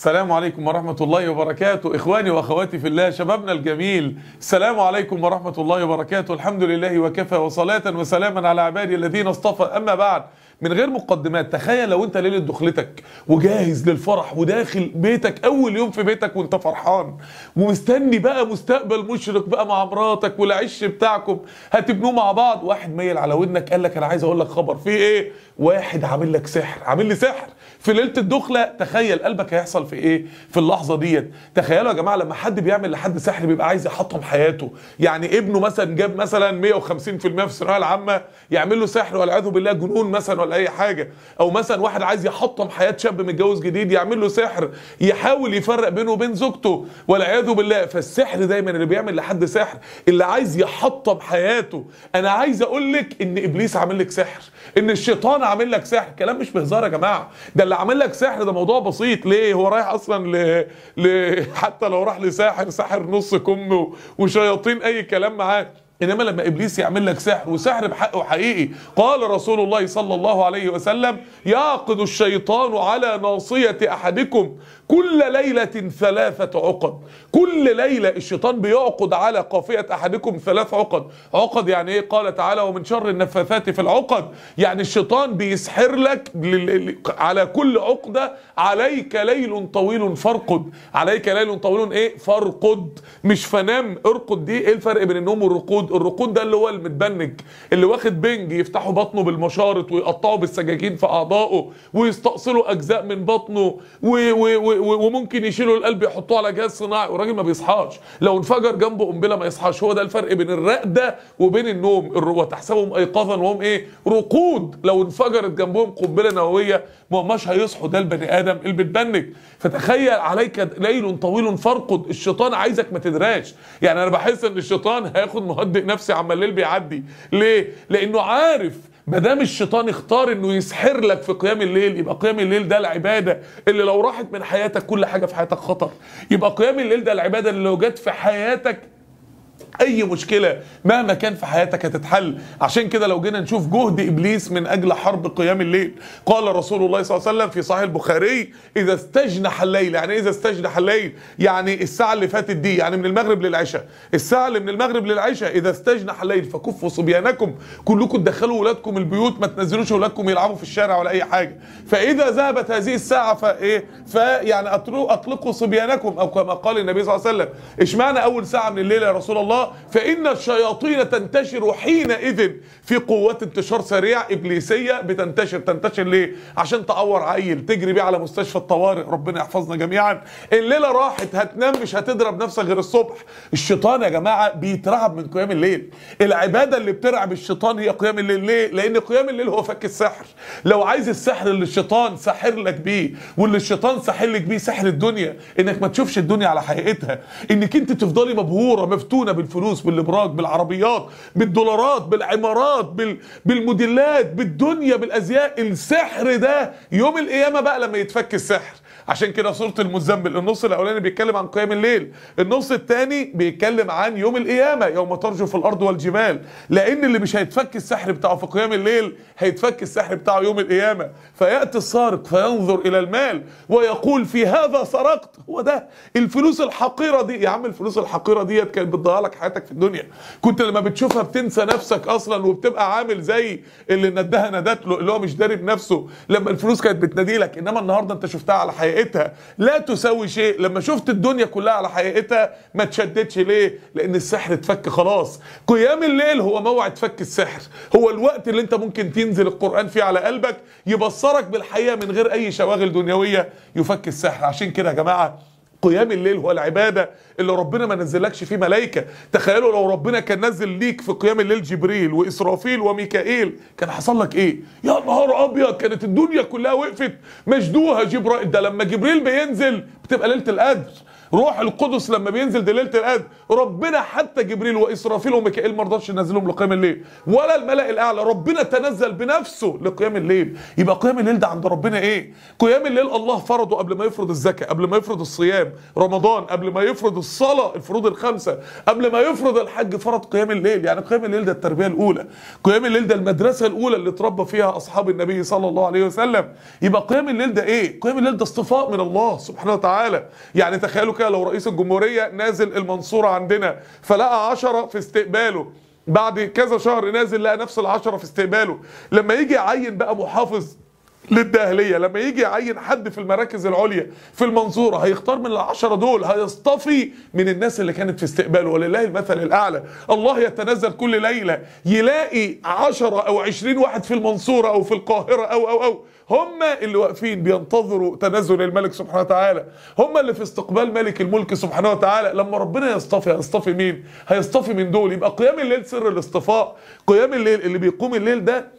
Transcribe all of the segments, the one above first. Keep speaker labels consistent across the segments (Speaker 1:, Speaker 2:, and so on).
Speaker 1: السلام عليكم ورحمة الله وبركاته إخواني وأخواتي في الله شبابنا الجميل السلام عليكم ورحمة الله وبركاته الحمد لله وكفى وصلاة وسلاما على عبادي الذين اصطفى أما بعد من غير مقدمات تخيل لو انت ليله دخلتك وجاهز للفرح وداخل بيتك اول يوم في بيتك وانت فرحان ومستني بقى مستقبل مشرق بقى مع مراتك والعش بتاعكم هتبنوه مع بعض واحد ميل على ودنك قال لك انا عايز اقول لك خبر في ايه واحد عامل لك سحر عامل لي سحر في ليله الدخله تخيل قلبك هيحصل في ايه في اللحظه ديت تخيلوا يا جماعه لما حد بيعمل لحد سحر بيبقى عايز يحطم حياته يعني ابنه مثلا جاب مثلا 150% في الثانويه العامه يعمل له سحر والعياذ بالله جنون مثلا ولا اي حاجه او مثلا واحد عايز يحطم حياه شاب متجوز جديد يعمل له سحر يحاول يفرق بينه وبين زوجته والعياذ بالله فالسحر دايما اللي بيعمل لحد سحر اللي عايز يحطم حياته انا عايز اقول لك ان ابليس عامل لك سحر ان الشيطان عامل لك سحر كلام مش بهزار يا جماعه ده اللي عامل لك سحر ده موضوع بسيط ليه هو رايح اصلا ل... ل... حتى لو راح لساحر ساحر نص كم و... وشياطين اي كلام معاه انما لما ابليس يعمل لك سحر وسحر بحقه حقيقي قال رسول الله صلى الله عليه وسلم يعقد الشيطان على ناصيه احدكم كل ليله ثلاثه عقد كل ليله الشيطان بيعقد على قافيه احدكم ثلاث عقد عقد يعني ايه قال تعالى ومن شر النفاثات في العقد يعني الشيطان بيسحر لك لل- على كل عقده عليك ليل طويل فارقد عليك ليل طويل ايه فارقد مش فنام ارقد دي ايه الفرق بين النوم والرقود الرقود ده اللي هو المتبنج اللي واخد بنج يفتحوا بطنه بالمشارط ويقطعوا بالسكاكين في اعضائه ويستأصلوا اجزاء من بطنه و و و وممكن يشيلوا القلب يحطوه على جهاز صناعي والراجل ما بيصحاش لو انفجر جنبه قنبله ما يصحاش هو ده الفرق بين الرقده وبين النوم الر- وتحسبهم ايقاظا وهم ايه رقود لو انفجرت جنبهم قنبله نوويه ما هماش هيصحوا ده البني ادم اللي بتبنج فتخيل عليك ليل طويل فارقد الشيطان عايزك ما تدراش يعني انا بحس ان الشيطان هياخد مهدئ نفسي عما الليل بيعدي ليه لانه عارف ما دام الشيطان اختار انه يسحر لك في قيام الليل يبقى قيام الليل ده العباده اللي لو راحت من حياتك كل حاجه في حياتك خطر يبقى قيام الليل ده العباده اللي لو جت في حياتك اي مشكله مهما كان في حياتك هتتحل عشان كده لو جينا نشوف جهد ابليس من اجل حرب قيام الليل قال رسول الله صلى الله عليه وسلم في صحيح البخاري اذا استجنح الليل يعني إيه اذا استجنح الليل يعني الساعه اللي فاتت دي يعني من المغرب للعشاء الساعه اللي من المغرب للعشاء اذا استجنح الليل فكفوا صبيانكم كلكم تدخلوا ولادكم البيوت ما تنزلوش ولادكم يلعبوا في الشارع ولا اي حاجه فاذا ذهبت هذه الساعه فايه فيعني أطلقوا- اطلقوا صبيانكم او كما قال النبي صلى الله عليه وسلم اشمعنى اول ساعه من الليل يا رسول الله فان الشياطين تنتشر حينئذ في قوات انتشار سريع ابليسيه بتنتشر تنتشر ليه عشان تعور عيل تجري بيه على مستشفى الطوارئ ربنا يحفظنا جميعا الليله راحت هتنام مش هتضرب نفسك غير الصبح الشيطان يا جماعه بيترعب من قيام الليل العباده اللي بترعب الشيطان هي قيام الليل ليه لان قيام الليل هو فك السحر لو عايز السحر اللي الشيطان ساحر لك بيه واللي الشيطان ساحر لك بيه سحر الدنيا انك ما تشوفش الدنيا على حقيقتها انك انت تفضلي مبهوره مفتونه بالفلوس بالابراج بالعربيات بالدولارات بالعمارات بال... بالموديلات بالدنيا بالازياء السحر ده يوم القيامه بقى لما يتفك السحر عشان كده سورة المزمل النص الأولاني بيتكلم عن قيام الليل النص الثاني بيتكلم عن يوم القيامة يوم ترجف الأرض والجبال لأن اللي مش هيتفك السحر بتاعه في قيام الليل هيتفك السحر بتاعه يوم القيامة فيأتي السارق فينظر إلى المال ويقول في هذا سرقت هو ده الفلوس الحقيرة دي يا عم الفلوس الحقيرة ديت كانت بتضيع لك حياتك في الدنيا كنت لما بتشوفها بتنسى نفسك أصلا وبتبقى عامل زي اللي ندها ندت له اللي هو مش داري بنفسه لما الفلوس كانت بتنادي لك انما النهارده انت شفتها على حقيقتها لا تساوي شيء لما شفت الدنيا كلها على حقيقتها ما تشددش ليه لان السحر اتفك خلاص قيام الليل هو موعد فك السحر هو الوقت اللي انت ممكن تنزل القرآن فيه على قلبك يبصرك بالحقيقة من غير اي شواغل دنيوية يفك السحر عشان كده يا جماعة قيام الليل هو العباده اللي ربنا ما نزلكش فيه ملائكه تخيلوا لو ربنا كان نزل ليك في قيام الليل جبريل واسرافيل وميكائيل كان حصل لك ايه يا نهار ابيض كانت الدنيا كلها وقفت مشدوها جبريل ده لما جبريل بينزل بتبقى ليله القدر روح القدس لما بينزل دي ليله القدر ربنا حتى جبريل واسرافيل وميكائيل ما رضاش ينزلهم لقيام الليل ولا الملأ الاعلى ربنا تنزل بنفسه لقيام الليل يبقى قيام الليل ده عند ربنا ايه قيام الليل الله فرضه قبل ما يفرض الزكاه قبل ما يفرض الصيام رمضان قبل ما يفرض الصلاه الفروض الخمسه قبل ما يفرض الحج فرض قيام الليل يعني قيام الليل ده التربيه الاولى قيام الليل ده المدرسه الاولى اللي اتربى فيها اصحاب النبي صلى الله عليه وسلم يبقى قيام الليل ده ايه قيام الليل ده اصطفاء من الله سبحانه وتعالى يعني تخيلوا كده لو رئيس الجمهوريه نازل المنصوره عندنا فلقى عشرة في استقباله بعد كذا شهر نازل لقى نفس العشرة في استقباله لما يجي يعين بقى محافظ للداهلية لما يجي يعين حد في المراكز العليا في المنصورة هيختار من العشرة دول هيصطفي من الناس اللي كانت في استقباله ولله المثل الأعلى الله يتنزل كل ليلة يلاقي عشرة أو عشرين واحد في المنصورة أو في القاهرة أو أو أو هم اللي واقفين بينتظروا تنزل الملك سبحانه وتعالى هم اللي في استقبال ملك الملك سبحانه وتعالى لما ربنا يصطفي هيصطفي مين هيصطفي من دول يبقى قيام الليل سر الاصطفاء قيام الليل اللي بيقوم الليل ده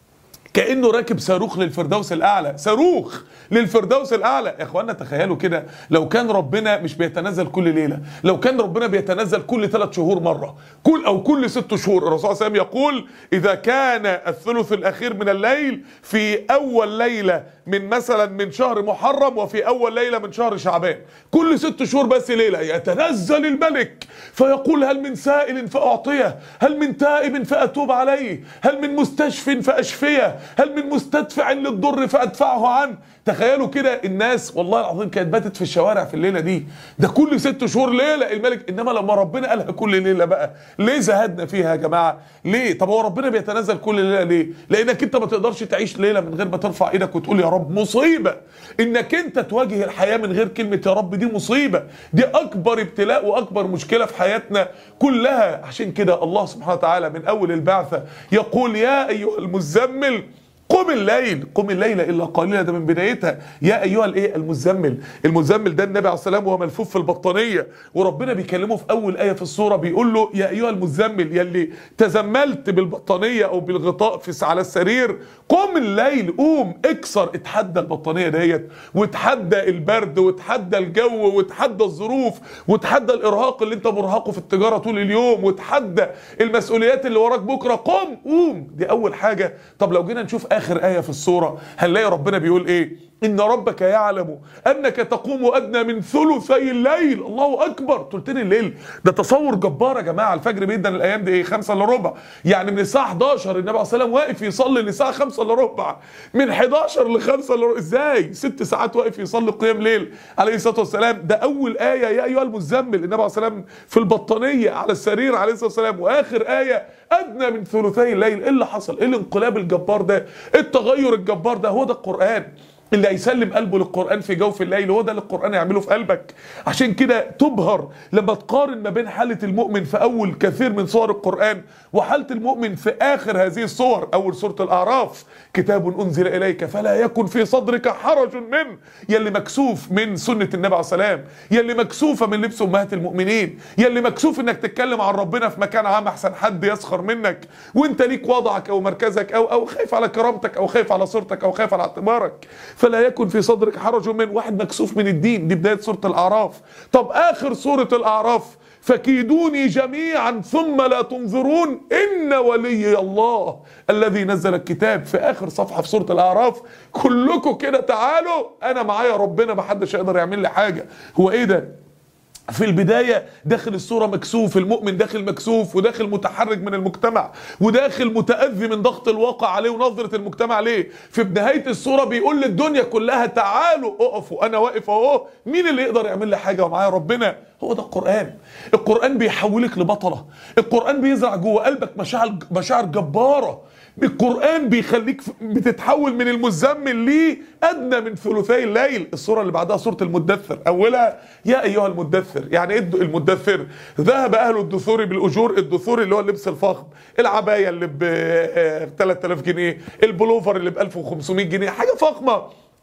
Speaker 1: كانه راكب صاروخ للفردوس الاعلى صاروخ للفردوس الاعلى يا اخوانا تخيلوا كده لو كان ربنا مش بيتنزل كل ليله لو كان ربنا بيتنزل كل ثلاث شهور مره كل او كل ست شهور الرسول صلى الله عليه وسلم يقول اذا كان الثلث الاخير من الليل في اول ليله من مثلا من شهر محرم وفي اول ليله من شهر شعبان كل ست شهور بس ليله يتنزل الملك فيقول هل من سائل فاعطيه هل من تائب فاتوب عليه هل من مستشف فاشفيه هل من مستدفع للضر فادفعه عنه تخيلوا كده الناس والله العظيم كانت باتت في الشوارع في الليله دي ده كل ست شهور ليله الملك انما لما ربنا قالها كل ليله بقى ليه زهدنا فيها يا جماعه ليه طب هو ربنا بيتنزل كل ليله ليه لانك انت ما تقدرش تعيش ليله من غير ما ترفع ايدك وتقول يا رب مصيبه انك انت تواجه الحياه من غير كلمه يا رب دي مصيبه دي اكبر ابتلاء واكبر مشكله في حياتنا كلها عشان كده الله سبحانه وتعالى من اول البعثه يقول يا ايها المزمل قم الليل قم الليل الا قليلا ده من بدايتها يا ايها الايه المزمل المزمل ده النبي عليه السلام وهو ملفوف في البطانيه وربنا بيكلمه في اول ايه في السوره بيقول له يا ايها المزمل يلي تزملت بالبطانيه او بالغطاء في على السرير قم الليل قوم اكسر اتحدى البطانيه ديت وتحدى البرد وتحدى الجو وتحدى الظروف وتحدى الارهاق اللي انت مرهقه في التجاره طول اليوم وتحدى المسؤوليات اللي وراك بكره قم قوم دي اول حاجه طب لو جينا نشوف اخر ايه في السوره هنلاقي ربنا بيقول ايه ان ربك يعلم انك تقوم ادنى من ثلثي الليل الله اكبر ثلثين الليل ده تصور جبار يا جماعه الفجر بيدن الايام دي ايه 5 الا ربع يعني من الساعه 11 النبي عليه الصلاه والسلام واقف يصلي للساعه 5 الا ربع من 11 ل 5 الا ربع ازاي ست ساعات واقف يصلي قيام ليل عليه الصلاه والسلام ده اول ايه يا ايها المزمل النبي عليه الصلاه والسلام في البطانيه على السرير عليه الصلاه والسلام واخر ايه ادنى من ثلثي الليل ايه اللي حصل ايه الانقلاب الجبار ده التغير الجبار ده هو ده القران اللي هيسلم قلبه للقرآن في جوف الليل هو ده اللي القرآن يعمله في قلبك عشان كده تبهر لما تقارن ما بين حالة المؤمن في أول كثير من سور القرآن وحالة المؤمن في آخر هذه السور أول سورة الأعراف كتاب أنزل إليك فلا يكن في صدرك حرج منه يلي مكسوف من سنة النبي عليه السلام يلي مكسوفة من لبس أمهات المؤمنين يلي مكسوف إنك تتكلم عن ربنا في مكان عام أحسن حد يسخر منك وأنت ليك وضعك أو مركزك أو أو خايف على كرامتك أو خايف على صورتك أو خايف على اعتبارك فلا يكن في صدرك حرج من واحد مكسوف من الدين دي بداية سورة الأعراف طب آخر سورة الأعراف فكيدوني جميعا ثم لا تنظرون إن ولي الله الذي نزل الكتاب في آخر صفحة في سورة الأعراف كلكم كده تعالوا أنا معايا ربنا محدش هيقدر يعمل لي حاجة هو إيه ده في البداية داخل الصورة مكسوف المؤمن داخل مكسوف وداخل متحرج من المجتمع وداخل متأذي من ضغط الواقع عليه ونظرة المجتمع عليه في نهاية الصورة بيقول للدنيا كلها تعالوا اقفوا انا واقف اهو مين اللي يقدر يعمل لي حاجة ومعايا ربنا هو ده القرآن القرآن بيحولك لبطلة القرآن بيزرع جوه قلبك مشاعر مشاعر جبارة القرآن بيخليك بتتحول من المزمل ليه أدنى من ثلثي الليل السورة اللي بعدها سورة المدثر أولها يا أيها المدثر يعني إيه المدثر ذهب أهل الدثور بالأجور الدثور اللي هو اللبس الفخم العباية اللي ب 3000 جنيه البلوفر اللي ب 1500 جنيه حاجة فخمة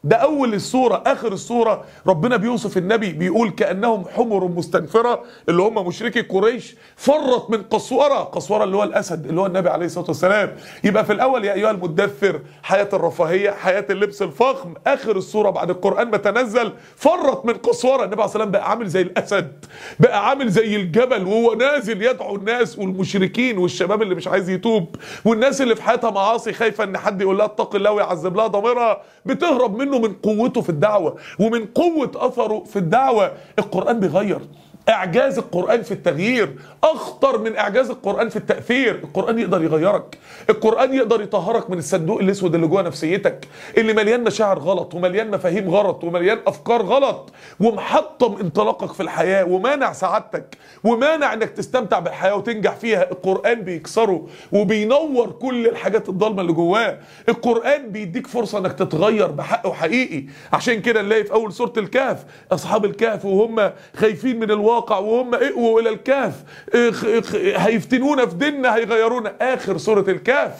Speaker 1: ده اول السوره اخر السوره ربنا بيوصف النبي بيقول كانهم حمر مستنفره اللي هم مشركي قريش فرت من قسوره قسوره اللي هو الاسد اللي هو النبي عليه الصلاه والسلام يبقى في الاول يا ايها المدثر حياه الرفاهيه حياه اللبس الفخم اخر السوره بعد القران ما تنزل فرت من قسوره النبي عليه الصلاه والسلام بقى عامل زي الاسد بقى عامل زي الجبل وهو نازل يدعو الناس والمشركين والشباب اللي مش عايز يتوب والناس اللي في حياتها معاصي خايفه ان حد يقول لها اتق الله ويعذب لها ضميرها بتهرب منه من قوته في الدعوه ومن قوه اثره في الدعوه القران بيغير اعجاز القران في التغيير اخطر من اعجاز القران في التاثير القران يقدر يغيرك القران يقدر يطهرك من الصندوق الاسود اللي جوه نفسيتك اللي مليان مشاعر غلط ومليان مفاهيم غلط ومليان افكار غلط ومحطم انطلاقك في الحياه ومانع سعادتك ومانع انك تستمتع بالحياه وتنجح فيها القران بيكسره وبينور كل الحاجات الضلمه اللي جواه القران بيديك فرصه انك تتغير بحق وحقيقي عشان كده نلاقي في اول سوره الكهف اصحاب الكهف وهم خايفين من الواقع وهم اقووا الى الكهف اخ- اخ- هيفتنونا في ديننا هيغيرونا اخر سوره الكهف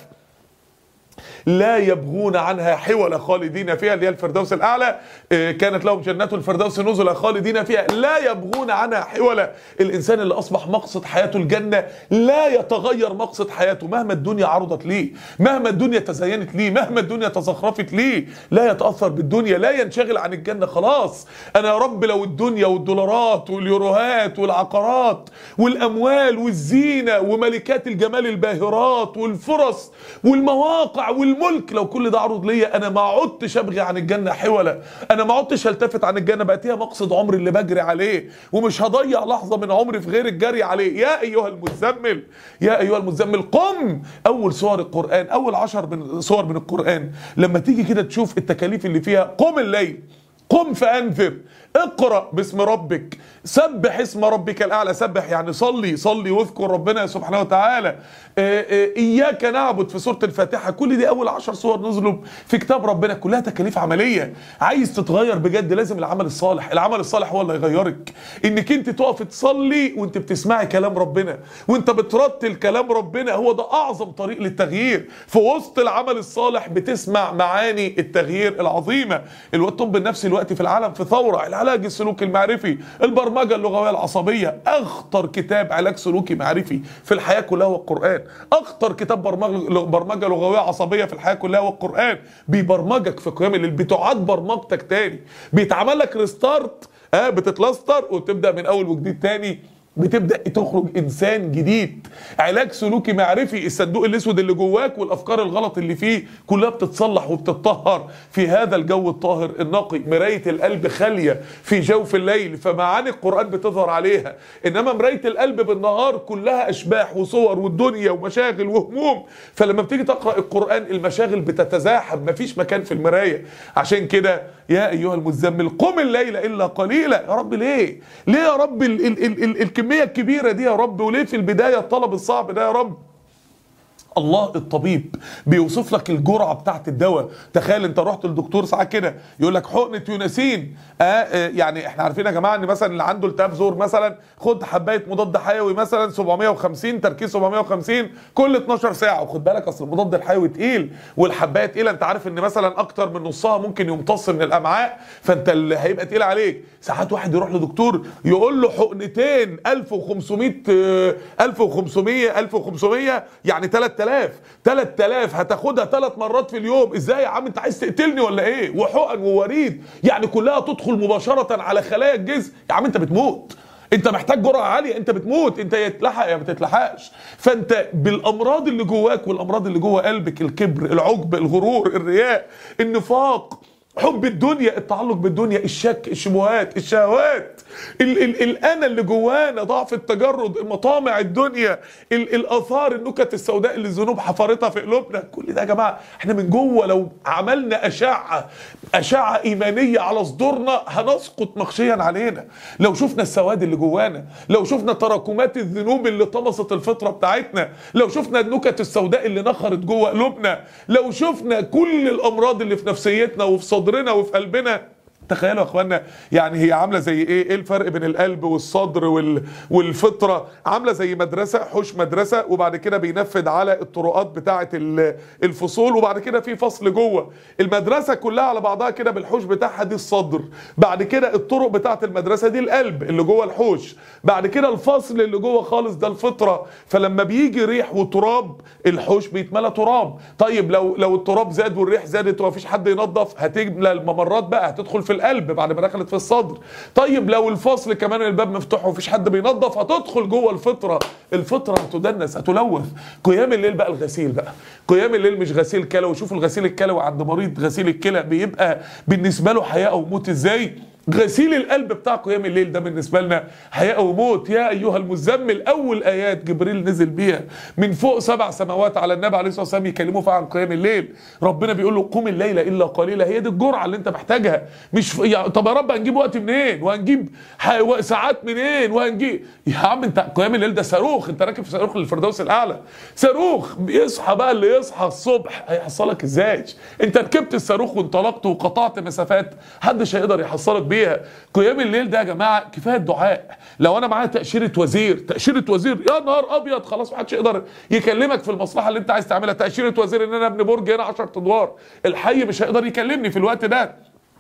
Speaker 1: لا يبغون عنها حولا خالدين فيها اللي هي الفردوس الاعلى آه، كانت لهم جنات الفردوس نزلا خالدين فيها لا يبغون عنها حولا الانسان اللي اصبح مقصد حياته الجنه لا يتغير مقصد حياته مهما الدنيا عرضت ليه مهما الدنيا تزينت ليه مهما الدنيا تزخرفت ليه لا يتاثر بالدنيا لا ينشغل عن الجنه خلاص انا يا رب لو الدنيا والدولارات واليوروهات والعقارات والاموال والزينه وملكات الجمال الباهرات والفرص والمواقع والملك لو كل ده عرض ليا انا ما عدتش ابغي عن الجنه حولا انا ما عدتش التفت عن الجنه بقت هي مقصد عمري اللي بجري عليه ومش هضيع لحظه من عمري في غير الجري عليه يا ايها المزمل يا ايها المزمل قم اول سور القران اول عشر من سور من القران لما تيجي كده تشوف التكاليف اللي فيها قم الليل قم فانذر اقرا باسم ربك سبح اسم ربك الاعلى سبح يعني صلي صلي واذكر ربنا سبحانه وتعالى آه، آه، اياك نعبد في سوره الفاتحه كل دي اول عشر سور نزلوا في كتاب ربنا كلها تكاليف عمليه عايز تتغير بجد لازم العمل الصالح العمل الصالح هو اللي هيغيرك انك انت تقف تصلي وانت بتسمعي كلام ربنا وانت بترتل كلام ربنا هو ده اعظم طريق للتغيير في وسط العمل الصالح بتسمع معاني التغيير العظيمه الطب النفسي دلوقتي في العالم في ثوره العلاج السلوكي المعرفي البرمجه اللغويه العصبيه اخطر كتاب علاج سلوكي معرفي في الحياه كلها هو القران اخطر كتاب برمجه برمجه لغويه عصبيه في الحياه كلها هو القران بيبرمجك في قيام الليل بتعاد برمجتك تاني بيتعمل لك ريستارت اه بتتلستر وتبدا من اول وجديد تاني بتبدا تخرج انسان جديد علاج سلوكي معرفي الصندوق الاسود اللي جواك والافكار الغلط اللي فيه كلها بتتصلح وبتتطهر في هذا الجو الطاهر النقي مرايه القلب خاليه في جوف الليل فمعاني القران بتظهر عليها انما مرايه القلب بالنهار كلها اشباح وصور والدنيا ومشاغل وهموم فلما بتيجي تقرا القران المشاغل بتتزاحم مفيش مكان في المرايه عشان كده يا ايها المزمل قم الليل الا قليلا يا رب ليه ليه يا رب ال ال ال ال الكميه الكبيره دي يا رب وليه في البدايه الطلب الصعب ده يا رب الله الطبيب بيوصف لك الجرعه بتاعت الدواء تخيل انت رحت للدكتور ساعه كده يقول لك حقنه يونسين آه آه يعني احنا عارفين يا جماعه ان مثلا اللي عنده التهاب زور مثلا خد حبايه مضاد حيوي مثلا 750 تركيز 750 كل 12 ساعه وخد بالك اصل المضاد الحيوي تقيل والحبايه تقيله انت عارف ان مثلا اكتر من نصها ممكن يمتص من الامعاء فانت اللي هيبقى تقيل عليك ساعات واحد يروح لدكتور يقول له حقنتين 1500 آه، 1500 1500 يعني 3000 3000 هتاخدها ثلاث مرات في اليوم ازاي يا عم انت عايز تقتلني ولا ايه وحقن ووريد يعني كلها تدخل مباشره على خلايا الجسم يا عم انت بتموت انت محتاج جرعه عاليه انت بتموت انت يا تلحق يا ما تتلحقش فانت بالامراض اللي جواك والامراض اللي جوه قلبك الكبر العجب الغرور الرياء النفاق حب الدنيا التعلق بالدنيا الشك الشبهات الشهوات ال ال الانا اللي جوانا ضعف التجرد مطامع الدنيا ال الاثار النكت السوداء اللي الذنوب حفرتها في قلوبنا كل ده يا جماعه احنا من جوه لو عملنا اشعه اشعه ايمانيه على صدورنا هنسقط مغشيا علينا لو شفنا السواد اللي جوانا لو شفنا تراكمات الذنوب اللي طمست الفطره بتاعتنا لو شفنا النكت السوداء اللي نخرت جوه قلوبنا لو شفنا كل الامراض اللي في نفسيتنا وفي صدرنا وفي قلبنا تخيلوا يا اخوانا يعني هي عامله زي ايه ايه الفرق بين القلب والصدر وال... والفطره عامله زي مدرسه حوش مدرسه وبعد كده بينفذ على الطرقات بتاعه ال- الفصول وبعد كده في فصل جوه المدرسه كلها على بعضها كده بالحوش بتاعها دي الصدر بعد كده الطرق بتاعه المدرسه دي القلب اللي جوه الحوش بعد كده الفصل اللي جوه خالص ده الفطره فلما بيجي ريح وتراب الحوش بيتملى تراب طيب لو لو التراب زاد والريح زادت ومفيش حد ينظف هتملى الممرات بقى هتدخل في القلب بعد ما دخلت في الصدر طيب لو الفصل كمان الباب مفتوح ومفيش حد بينظف هتدخل جوه الفطره الفطره هتدنس هتلوث قيام الليل بقى الغسيل بقى قيام الليل مش غسيل كلى وشوفوا الغسيل الكلوي عند مريض غسيل الكلى بيبقى بالنسبه له حياه او موت ازاي غسيل القلب بتاع قيام الليل ده بالنسبه لنا حياه وموت يا ايها المزمل اول ايات جبريل نزل بيها من فوق سبع سماوات على النبي عليه الصلاه والسلام يكلموا فيها عن قيام الليل ربنا بيقول له قم الليل الا قليلا هي دي الجرعه اللي انت محتاجها مش ف... يعني طب يا رب هنجيب وقت منين وهنجيب ح... ساعات منين وهنجيب يا عم انت قيام الليل ده صاروخ انت راكب في صاروخ للفردوس الاعلى صاروخ بيصحى بقى اللي يصحى الصبح هيحصلك ازاي انت ركبت الصاروخ وانطلقت وقطعت مسافات محدش هيقدر يحصلك بيها قيام الليل ده يا جماعه كفايه الدعاء لو انا معايا تاشيره وزير تاشيره وزير يا نهار ابيض خلاص محدش يقدر يكلمك في المصلحه اللي انت عايز تعملها تاشيره وزير ان انا ابني برج هنا 10 ادوار الحي مش هيقدر يكلمني في الوقت ده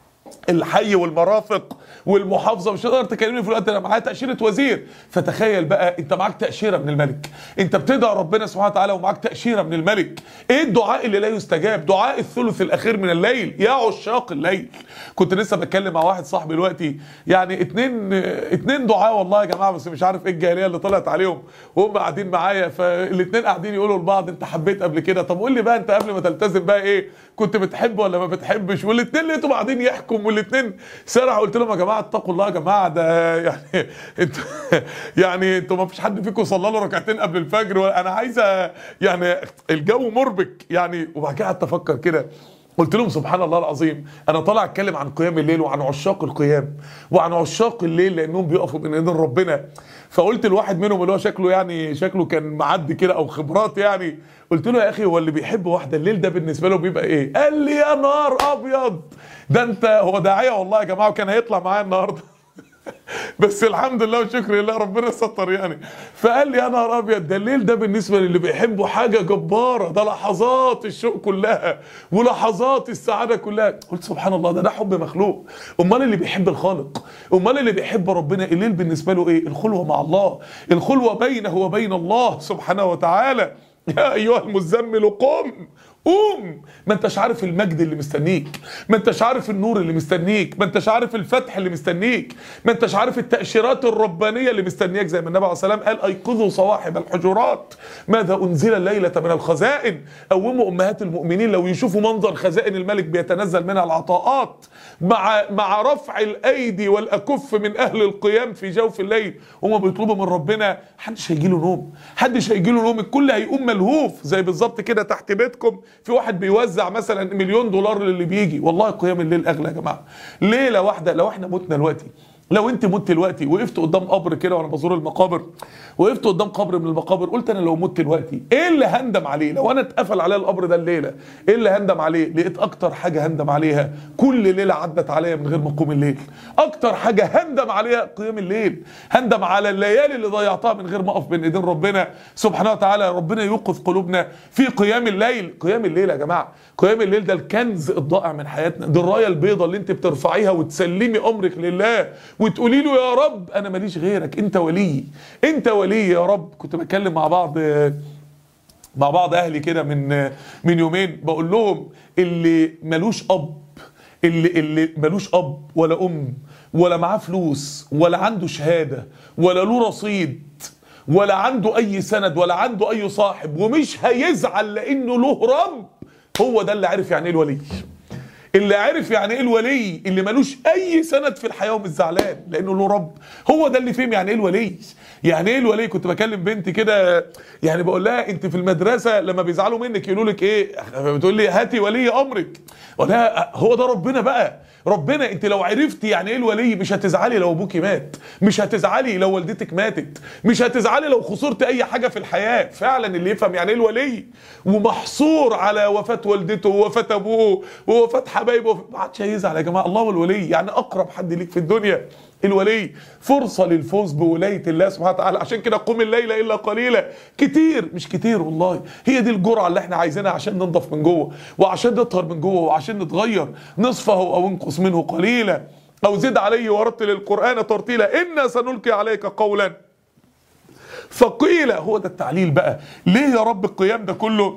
Speaker 1: الحي والمرافق والمحافظه مش هتقدر تكلمني في الوقت ده معايا تاشيره وزير فتخيل بقى انت معاك تاشيره من الملك انت بتدعي ربنا سبحانه وتعالى ومعاك تاشيره من الملك ايه الدعاء اللي لا يستجاب دعاء الثلث الاخير من الليل يا عشاق الليل كنت لسه بتكلم مع واحد صاحبي دلوقتي يعني اتنين اتنين دعاء والله يا جماعه بس مش عارف ايه الجاهليه اللي طلعت عليهم وهم قاعدين معايا فالاتنين قاعدين يقولوا لبعض انت حبيت قبل كده طب قول لي بقى انت قبل ما تلتزم بقى ايه كنت بتحب ولا ما بتحبش والاتنين لقيتهم قاعدين يحكوا والاتنين سرح قلت لهم يا جماعه اتقوا الله يا جماعه ده يعني انتوا يعني انتوا ما فيش حد فيكم صلى له ركعتين قبل الفجر ولا- انا عايزه يعني الجو مربك يعني وبعد كده قعدت افكر كده قلت لهم سبحان الله العظيم انا طالع اتكلم عن قيام الليل وعن عشاق القيام وعن عشاق الليل لانهم بيقفوا بين ايدين ربنا فقلت لواحد منهم اللي هو شكله يعني شكله كان معدي كده او خبرات يعني قلت له يا اخي هو اللي بيحب واحده الليل ده بالنسبه له بيبقى ايه قال لي يا نهار ابيض ده انت هو داعيه والله يا جماعه وكان هيطلع معايا النهارده بس الحمد لله وشكر لله ربنا ستر يعني فقال لي يا نهار ابيض ده الليل ده بالنسبه للي بيحبوا حاجه جباره ده لحظات الشوق كلها ولحظات السعاده كلها قلت سبحان الله ده ده حب مخلوق امال اللي بيحب الخالق امال اللي بيحب ربنا الليل بالنسبه له ايه الخلوه مع الله الخلوه بينه وبين الله سبحانه وتعالى يا ايها المزمل قم قوم ما انتش عارف المجد اللي مستنيك ما انتش عارف النور اللي مستنيك ما انتش عارف الفتح اللي مستنيك ما انتش عارف التأشيرات الربانية اللي مستنياك زي ما النبي عليه الصلاة والسلام قال ايقظوا صواحب الحجرات ماذا انزل الليلة من الخزائن قوموا امهات المؤمنين لو يشوفوا منظر خزائن الملك بيتنزل منها العطاءات مع مع رفع الايدي والاكف من اهل القيام في جوف الليل هم بيطلبوا من ربنا محدش هيجي له نوم محدش هيجي له نوم الكل هيقوم ملهوف زي بالظبط كده تحت بيتكم في واحد بيوزع مثلا مليون دولار للي بيجي والله قيام الليل اغلى يا جماعه ليله واحده لو احنا متنا دلوقتي لو انت مت دلوقتي وقفت قدام قبر كده وانا بزور المقابر وقفت قدام قبر من المقابر قلت انا لو مت دلوقتي ايه اللي هندم عليه لو انا اتقفل عليا القبر ده الليله ايه اللي هندم عليه لقيت اكتر حاجه هندم عليها كل ليله عدت عليا من غير ما اقوم الليل اكتر حاجه هندم عليها قيام الليل هندم على الليالي اللي ضيعتها من غير ما اقف بين ايدين ربنا سبحانه وتعالى ربنا يوقف قلوبنا في قيام الليل قيام الليل يا جماعه قيام الليل ده الكنز الضائع من حياتنا دي الرايه البيضاء اللي انت بترفعيها وتسلمي امرك لله وتقولي له يا رب انا ماليش غيرك انت ولي انت ولي يا رب كنت بتكلم مع بعض مع بعض اهلي كده من من يومين بقول لهم اللي ملوش اب اللي اللي ملوش اب ولا ام ولا معاه فلوس ولا عنده شهاده ولا له رصيد ولا عنده اي سند ولا عنده اي صاحب ومش هيزعل لانه له رب هو ده اللي عارف يعني ايه الولي اللي عارف يعني ايه الولي اللي ملوش اي سند في الحياه ومش زعلان لانه له رب هو ده اللي فهم يعني ايه الولي يعني ايه الولي كنت بكلم بنتي كده يعني بقول لها انت في المدرسه لما بيزعلوا منك يقولوا لك ايه بتقول لي هاتي ولي امرك ولا هو ده ربنا بقى ربنا انت لو عرفتي يعني ايه الولي مش هتزعلي لو ابوكي مات مش هتزعلي لو والدتك ماتت مش هتزعلي لو خسرت اي حاجه في الحياه فعلا اللي يفهم يعني ايه الولي ومحصور على وفاه والدته ووفاه ابوه ووفاه حبايبه ما عادش هيزعل يا جماعه الله هو الولي يعني اقرب حد ليك في الدنيا الولي فرصة للفوز بولاية الله سبحانه وتعالى عشان كده قوم الليل إلا قليلا كتير مش كتير والله هي دي الجرعة اللي احنا عايزينها عشان ننضف من جوه وعشان نطهر من جوه وعشان نتغير نصفه أو انقص منه قليلا أو زد عليه ورتل القرآن ترتيلا إنا سنلقي عليك قولا ثقيلا هو ده التعليل بقى ليه يا رب القيام ده كله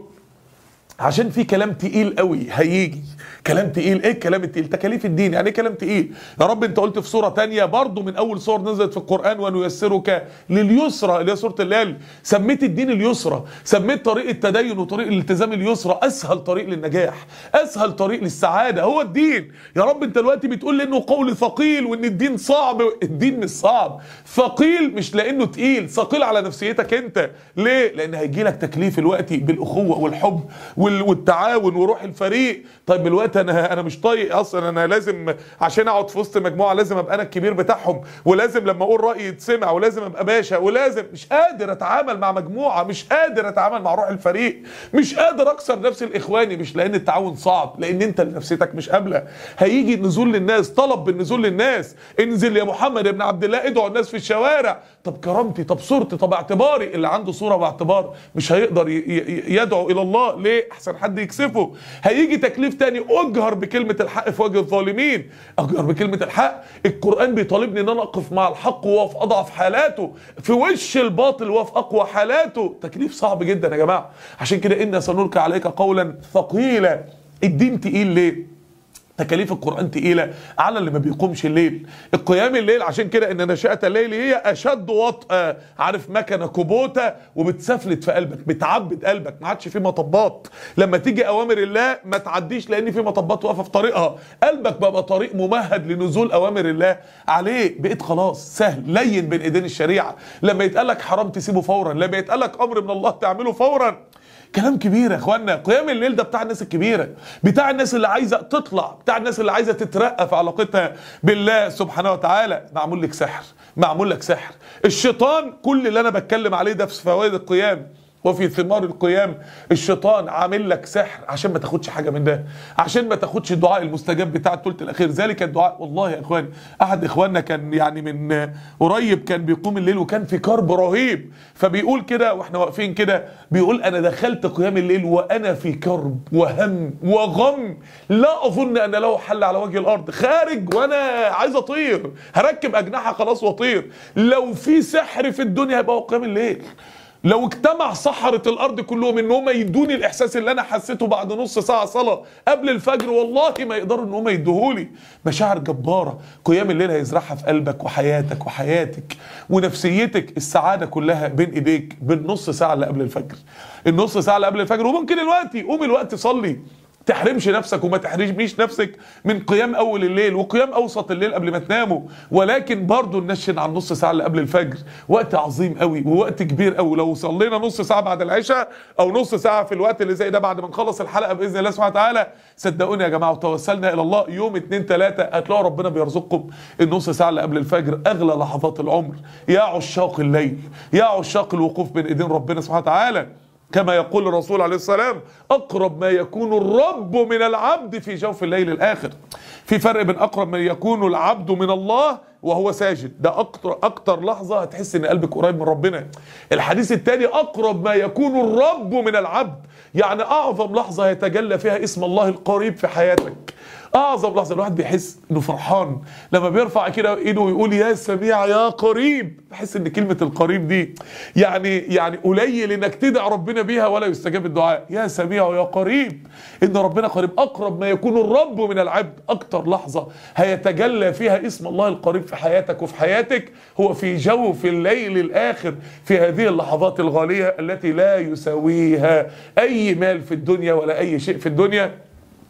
Speaker 1: عشان في كلام تقيل قوي هيجي كلام تقيل ايه الكلام التقيل تكاليف الدين يعني ايه كلام تقيل يا رب انت قلت في سوره تانية برضو من اول سور نزلت في القران ونيسرك لليسرى اللي هي سوره الليل سميت الدين اليسرى سميت طريق التدين وطريق الالتزام اليسرى اسهل طريق للنجاح اسهل طريق للسعاده هو الدين يي رب انت دلوقتي بتقول لي انه قول ثقيل وان الدين صعب الدين مش صعب ثقيل مش لانه تقيل ثقيل على نفسيتك انت ليه لان هيجي لك تكليف الوقت بالاخوه والحب وال- والتعاون وروح الفريق طيب الوقت انا انا مش طايق اصلا انا لازم عشان اقعد في وسط مجموعه لازم ابقى انا الكبير بتاعهم ولازم لما اقول رايي يتسمع ولازم ابقى باشا ولازم مش قادر اتعامل مع مجموعه مش قادر اتعامل مع روح الفريق مش قادر اكسر نفسي الاخواني مش لان التعاون صعب لان انت اللي نفسيتك مش قابله هيجي النزول للناس طلب بالنزول للناس انزل يا محمد ابن عبد الله ادعوا الناس في الشوارع طب كرامتي طب صورتي طب اعتباري اللي عنده صوره واعتبار مش هيقدر ي- ي- يدعو الى الله ليه احسن حد يكسفه هيجي تكليف تاني اجهر بكلمه الحق في وجه الظالمين اجهر بكلمه الحق القران بيطالبني ان انا اقف مع الحق وهو في اضعف حالاته في وش الباطل وهو في اقوى حالاته تكليف صعب جدا يا جماعه عشان كده انا سنلقي عليك قولا ثقيلا الدين تقيل ليه تكاليف القرآن تقيلة على اللي ما بيقومش الليل القيام الليل عشان كده ان نشأة الليل هي اشد وطأة عارف مكنة كوبوتة وبتسفلت في قلبك بتعبد قلبك ما عادش في مطبات لما تيجي اوامر الله ما تعديش لان في مطبات واقفة في طريقها قلبك بقى طريق ممهد لنزول اوامر الله عليه بقيت خلاص سهل لين بين ايدين الشريعة لما يتقال لك حرام تسيبه فورا لما يتقال لك امر من الله تعمله فورا كلام كبير يا اخوانا قيام الليل ده بتاع الناس الكبيره بتاع الناس اللي عايزه تطلع بتاع الناس اللي عايزه تترقى في علاقتها بالله سبحانه وتعالى معمول لك سحر معمول لك سحر الشيطان كل اللي انا بتكلم عليه ده في فوائد القيام وفي ثمار القيام الشيطان عامل لك سحر عشان ما تاخدش حاجه من ده عشان ما تاخدش الدعاء المستجاب بتاع الثلث الاخير ذلك الدعاء والله يا اخوان احد اخواننا كان يعني من قريب كان بيقوم الليل وكان في كرب رهيب فبيقول كده واحنا واقفين كده بيقول انا دخلت قيام الليل وانا في كرب وهم وغم لا اظن ان له حل على وجه الارض خارج وانا عايز اطير هركب اجنحه خلاص واطير لو في سحر في الدنيا هيبقى هو قيام الليل لو اجتمع سحرة الارض كلهم ان هم يدوني الاحساس اللي انا حسيته بعد نص ساعه صلاه قبل الفجر والله ما يقدروا ان هم يدوهولي مشاعر جباره قيام الليل هيزرعها في قلبك وحياتك وحياتك ونفسيتك السعاده كلها بين ايديك بالنص ساعه اللي قبل الفجر النص ساعه اللي قبل الفجر وممكن الوقت قوم الوقت صلي تحرمش نفسك وما تحرميش نفسك من قيام اول الليل وقيام اوسط الليل قبل ما تناموا ولكن برضو ننشن على النص ساعه اللي قبل الفجر وقت عظيم قوي ووقت كبير قوي لو صلينا نص ساعه بعد العشاء او نص ساعه في الوقت اللي زي ده بعد ما نخلص الحلقه باذن الله سبحانه وتعالى صدقوني يا جماعه وتوسلنا الى الله يوم اتنين تلاته هتلاقوا ربنا بيرزقكم النص ساعه اللي قبل الفجر اغلى لحظات العمر يا عشاق الليل يا عشاق الوقوف بين ايدين ربنا سبحانه وتعالى كما يقول الرسول عليه السلام اقرب ما يكون الرب من العبد في جوف الليل الاخر في فرق بين اقرب ما يكون العبد من الله وهو ساجد ده اكتر اكتر لحظه هتحس ان قلبك قريب من ربنا الحديث الثاني اقرب ما يكون الرب من العبد يعني اعظم لحظه يتجلى فيها اسم الله القريب في حياتك اعظم لحظه الواحد بيحس انه فرحان لما بيرفع كده ايده ويقول يا سميع يا قريب بحس ان كلمه القريب دي يعني يعني قليل انك تدعي ربنا بيها ولا يستجاب الدعاء يا سميع يا قريب ان ربنا قريب اقرب ما يكون الرب من العبد اكتر لحظه هيتجلى فيها اسم الله القريب في حياتك وفي حياتك هو في جوف الليل الاخر في هذه اللحظات الغاليه التي لا يساويها اي مال في الدنيا ولا اي شيء في الدنيا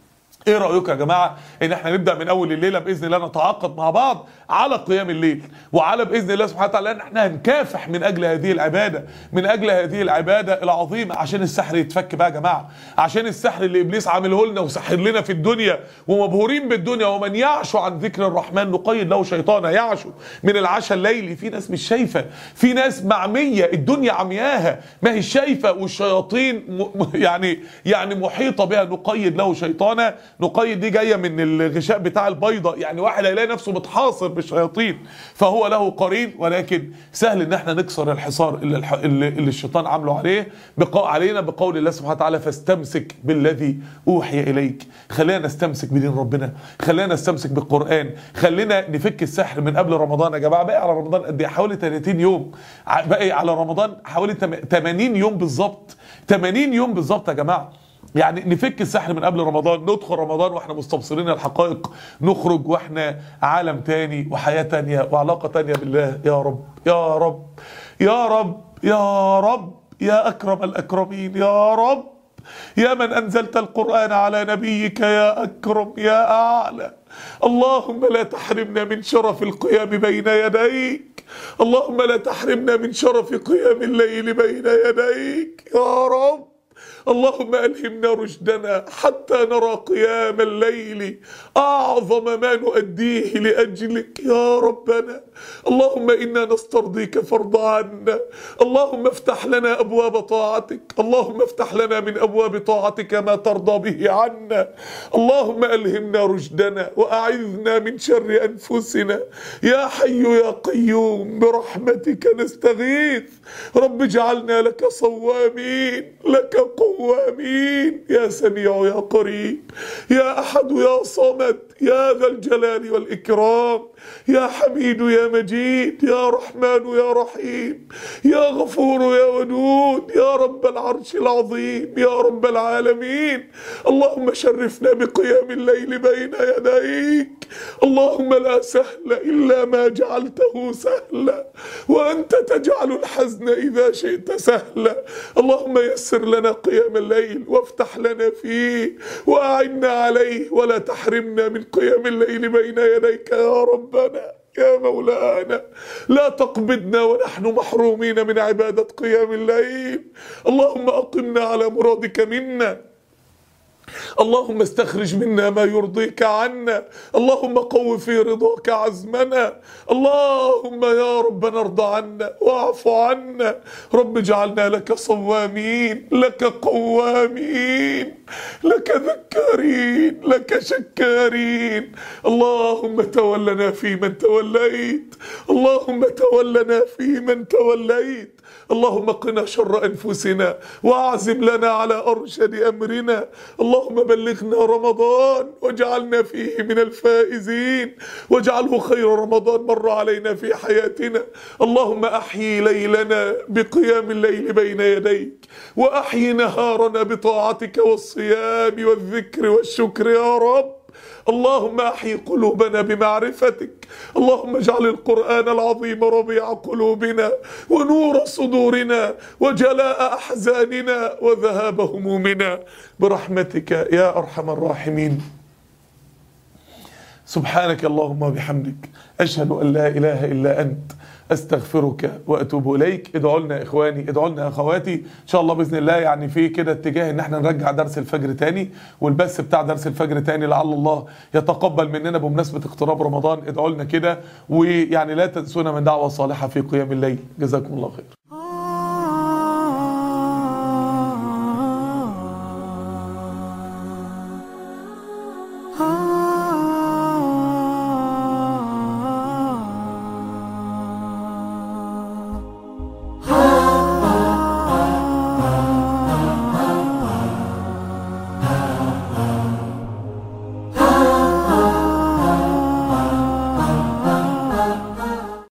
Speaker 1: ايه رايكم يا جماعه ان احنا نبدا من اول الليله باذن الله نتعاقد مع بعض على قيام الليل وعلى باذن الله سبحانه وتعالى ان احنا هنكافح من اجل هذه العباده من اجل هذه العباده العظيمه عشان السحر يتفك بقى يا جماعه عشان السحر اللي ابليس عامله لنا وسحر لنا في الدنيا ومبهورين بالدنيا ومن يعشو عن ذكر الرحمن نقيد له شيطانا يعشو من العشاء الليلي في ناس مش شايفه في ناس معميه الدنيا عمياها ما هي شايفه والشياطين م... يعني يعني محيطه بها نقيد له شيطانا نقيد دي جايه من الغشاء بتاع البيضه يعني واحد هيلاقي نفسه متحاصر بالشياطين فهو له قرين ولكن سهل ان احنا نكسر الحصار اللي, الح... اللي, اللي الشيطان عامله عليه بقاء علينا بقول الله سبحانه وتعالى فاستمسك بالذي اوحي اليك خلينا نستمسك بدين ربنا خلينا نستمسك بالقران خلينا نفك السحر من قبل رمضان يا جماعه بقى على رمضان قد ايه حوالي 30 يوم بقى على رمضان حوالي 80 يوم بالظبط 80 يوم بالظبط يا جماعه يعني نفك السحر من قبل رمضان ندخل رمضان واحنا مستبصرين الحقائق نخرج واحنا عالم تاني وحياة تانية وعلاقة تانية بالله يا رب يا رب يا رب يا رب يا أكرم الأكرمين يا رب يا من أنزلت القرآن على نبيك يا أكرم يا أعلى اللهم لا تحرمنا من شرف القيام بين يديك اللهم لا تحرمنا من شرف قيام الليل بين يديك يا رب اللهم ألهمنا رشدنا حتى نرى قيام الليل أعظم ما نؤديه لأجلك يا ربنا اللهم إنا نسترضيك فارض عنا اللهم افتح لنا أبواب طاعتك اللهم افتح لنا من أبواب طاعتك ما ترضى به عنا اللهم ألهمنا رشدنا وأعذنا من شر أنفسنا يا حي يا قيوم برحمتك نستغيث رب اجعلنا لك صوامين لك قوامين يا سميع يا قريب يا أحد يا صمد يا ذا الجلال والإكرام يا حميد يا مجيد يا رحمن يا رحيم يا غفور يا ودود يا رب العرش العظيم يا رب العالمين اللهم شرفنا بقيام الليل بين يديك اللهم لا سهل إلا ما جعلته سهلا وأنت تجعل الحزن إذا شئت سهلا اللهم يسر لنا قيام الليل وافتح لنا فيه وأعنا عليه ولا تحرمنا من قيام الليل بين يديك يا ربنا يا مولانا لا تقبضنا ونحن محرومين من عبادة قيام الليل اللهم أقمنا على مرادك منا اللهم استخرج منا ما يرضيك عنا اللهم قو في رضاك عزمنا اللهم يا رب ارضى عنا واعف عنا رب اجعلنا لك صوامين لك قوامين لك ذكارين لك شكارين اللهم تولنا في من توليت اللهم تولنا في من توليت اللهم قنا شر انفسنا واعزم لنا على ارشد امرنا اللهم بلغنا رمضان واجعلنا فيه من الفائزين واجعله خير رمضان مر علينا في حياتنا اللهم احيي ليلنا بقيام الليل بين يديك واحيي نهارنا بطاعتك والصيام والذكر والشكر يا رب اللهم احي قلوبنا بمعرفتك اللهم اجعل القران العظيم ربيع قلوبنا ونور صدورنا وجلاء احزاننا وذهاب همومنا برحمتك يا ارحم الراحمين سبحانك اللهم وبحمدك اشهد ان لا اله الا انت استغفرك واتوب اليك ادعوا لنا اخواني ادعوا لنا اخواتي ان شاء الله باذن الله يعني في كده اتجاه ان احنا نرجع درس الفجر تاني والبث بتاع درس الفجر تاني لعل الله يتقبل مننا بمناسبه اقتراب رمضان ادعوا لنا كده ويعني لا تنسونا من دعوه صالحه في قيام الليل جزاكم الله خير
Speaker 2: Ah